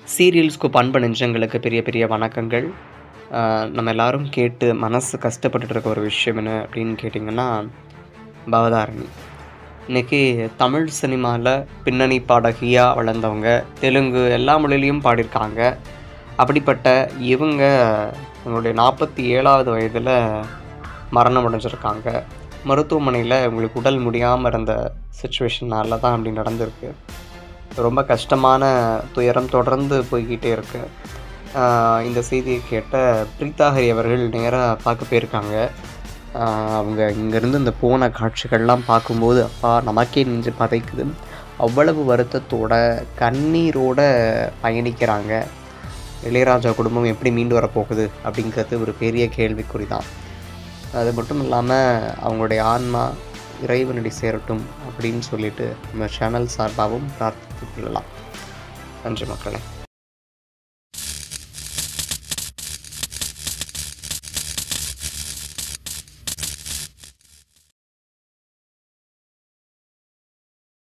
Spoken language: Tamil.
சீரியல்ஸ்க்கு பண்பு நெஞ்சங்களுக்கு பெரிய பெரிய வணக்கங்கள் ஆஹ் நம்ம எல்லாரும் கேட்டு மனசு கஷ்டப்பட்டுட்டு இருக்க ஒரு விஷயம் என்ன அப்படின்னு கேட்டிங்கன்னா பவதாரணி இன்னைக்கு தமிழ் சினிமாவில் பின்னணி பாடகியாக வளர்ந்தவங்க தெலுங்கு எல்லா மொழியிலையும் பாடியிருக்காங்க அப்படிப்பட்ட இவங்க இவங்களுடைய நாற்பத்தி ஏழாவது வயதில் மரணம் அடைஞ்சிருக்காங்க மருத்துவமனையில் இவங்களுக்கு உடல் முடியாமல் இருந்த சுச்சுவேஷனால தான் அப்படி நடந்திருக்கு ரொம்ப கஷ்டமான துயரம் தொடர்ந்து போய்கிட்டே இருக்கு ஆஹ் இந்த செய்தியை கேட்ட பிரீதா ஹரி அவர்கள் நேராக பார்க்க போயிருக்காங்க ஆஹ் அவங்க இங்கேருந்து இந்த போன காட்சிகள்லாம் பார்க்கும்போது அப்பா நமக்கே நெஞ்சு பதைக்குது அவ்வளவு வருத்தத்தோட கண்ணீரோட பயணிக்கிறாங்க இளையராஜா குடும்பம் எப்படி மீண்டு வரப்போகுது அப்படிங்கிறது ஒரு பெரிய கேள்விக்குறி தான் அது மட்டும் இல்லாமல் அவங்களுடைய ஆன்மா இறைவனடி சேரட்டும் அப்படின்னு சொல்லிட்டு நம்ம சேனல் சார்பாகவும் பிரார்த்தித்துக் கொள்ளலாம் நன்றி மக்களே